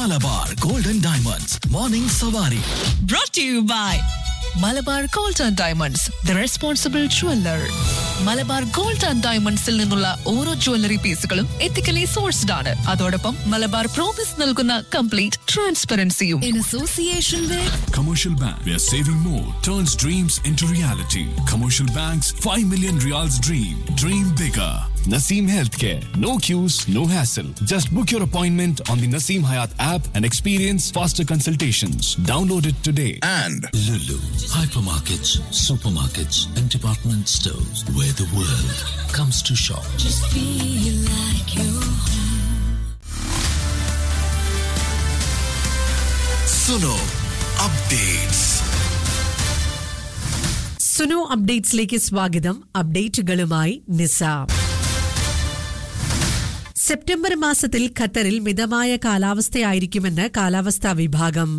Malabar golden diamonds morning Savari brought to you by Malabar gold and diamonds the responsible jeweller Malabar gold and ഡയമണ്ട്സിൽ നിന്നുള്ള ഓരോ jewellery പീസുകളും ethically sourced ആണ് അതോടൊപ്പം മലബാർ പ്രോമിസ് നൽകുന്ന കംപ്ലീറ്റ് ട്രാൻസ്പെറൻസിയും in association with Commercial Bank, where saving more turns dreams into reality. Commercial Bank's 5 million reals dream. Dream bigger. Naseem Healthcare. No queues, no hassle. Just book your appointment on the Naseem Hayat app and experience faster consultations. Download it today. and Lulu, hypermarkets, supermarkets, and department stores where the world comes to shop. Suno updates Suno അപ്ഡേറ്റ്സിലേക്ക് സ്വാഗതം അപ്ഡേറ്റുകളുമായി നിസ September മാസത്തിൽ ഖത്തറിൽ മിതമായ കാലാവസ്ഥയായിരിക്കുമെന്ന് കാലാവസ്ഥാ വിഭാഗം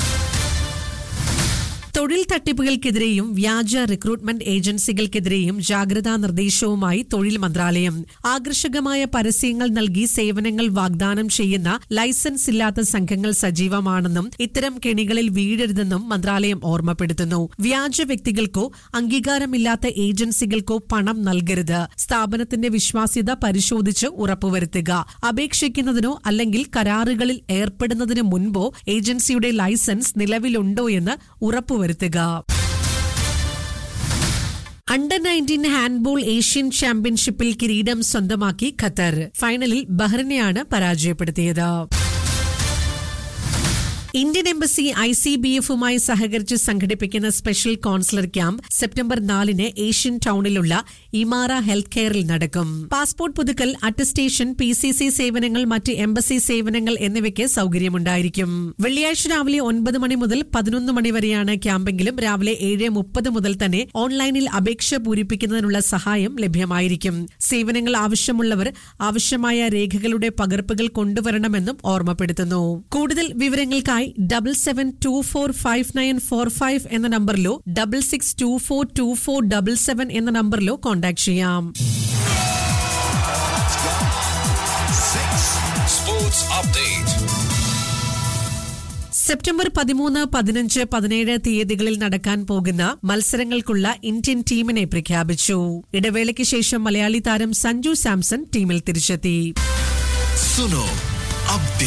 തൊഴിൽ തട്ടിപ്പുകൾക്കെതിരെയും വ്യാജ റിക്രൂട്ട്മെന്റ് ഏജൻസികൾക്കെതിരെയും ജാഗ്രതാ നിർദ്ദേശവുമായി തൊഴിൽ മന്ത്രാലയം ആകർഷകമായ പരസ്യങ്ങൾ നൽകി സേവനങ്ങൾ വാഗ്ദാനം ചെയ്യുന്ന ലൈസൻസ് ഇല്ലാത്ത സംഘങ്ങൾ സജീവമാണെന്നും ഇത്തരം കെണികളിൽ വീഴരുതെന്നും മന്ത്രാലയം ഓർമ്മപ്പെടുത്തുന്നു വ്യാജ വ്യക്തികൾക്കോ അംഗീകാരമില്ലാത്ത ഏജൻസികൾക്കോ പണം നൽകരുത് സ്ഥാപനത്തിന്റെ വിശ്വാസ്യത പരിശോധിച്ച് ഉറപ്പുവരുത്തുക അപേക്ഷിക്കുന്നതിനോ അല്ലെങ്കിൽ കരാറുകളിൽ ഏർപ്പെടുന്നതിന് മുൻപോ ഏജൻസിയുടെ ലൈസൻസ് നിലവിലുണ്ടോ എന്ന് ഉറപ്പുവരുത്തുക അണ്ടർ നയൻറ്റീൻ ഹാൻഡ്ബോൾ ഏഷ്യൻ ചാമ്പ്യൻഷിപ്പിൽ കിരീടം സ്വന്തമാക്കി ഖത്തർ ഫൈനലിൽ ബഹ്റിനെയാണ് പരാജയപ്പെടുത്തിയത് Indian embassy I C B എഫുമായി സഹകരിച്ച് സംഘടിപ്പിക്കുന്ന സ്പെഷ്യൽ കോൺസുലർ ക്യാമ്പ് സെപ്റ്റംബർ നാലിന് ഏഷ്യൻ ടൗണിലുള്ള ഇമാറ ഹെൽത്ത് കെയറിൽ നടക്കും പാസ്പോർട്ട് പുതുക്കൽ അറ്റസ്റ്റേഷൻ പി സി സി സേവനങ്ങൾ മറ്റ് എംബസി സേവനങ്ങൾ എന്നിവയ്ക്ക് സൗകര്യമുണ്ടായിരിക്കും വെള്ളിയാഴ്ച രാവിലെ ഒൻപത് മണി മുതൽ പതിനൊന്ന് മണി വരെയാണ് ക്യാമ്പെങ്കിലും രാവിലെ ഏഴ് മുപ്പത് മുതൽ തന്നെ ഓൺലൈനിൽ അപേക്ഷ പൂരിപ്പിക്കുന്നതിനുള്ള സഹായം ലഭ്യമായിരിക്കും സേവനങ്ങൾ ആവശ്യമുള്ളവർ ആവശ്യമായ രേഖകളുടെ പകർപ്പുകൾ കൊണ്ടുവരണമെന്നും ഓർമ്മപ്പെടുത്തുന്നു കൂടുതൽ വിവരങ്ങൾക്കായി double seven two four five nine four five എന്ന നമ്പറിലോ double six two four two four double seven എന്ന നമ്പറിലോ കോൺടാക്ട് ചെയ്യാം സ്പോർട്സ് അപ്ഡേറ്റ് സെപ്റ്റംബർ പതിമൂന്ന് പതിനഞ്ച് പതിനേഴ് തീയതികളിൽ നടക്കാൻ പോകുന്ന മത്സരങ്ങൾക്കുള്ള ഇന്ത്യൻ ടീമിനെ പ്രഖ്യാപിച്ചു ഇടവേളയ്ക്ക് ശേഷം മലയാളി താരം സഞ്ജു സാംസൺ ടീമിൽ തിരിച്ചെത്തി സുനോ അപ്ഡേറ്റ്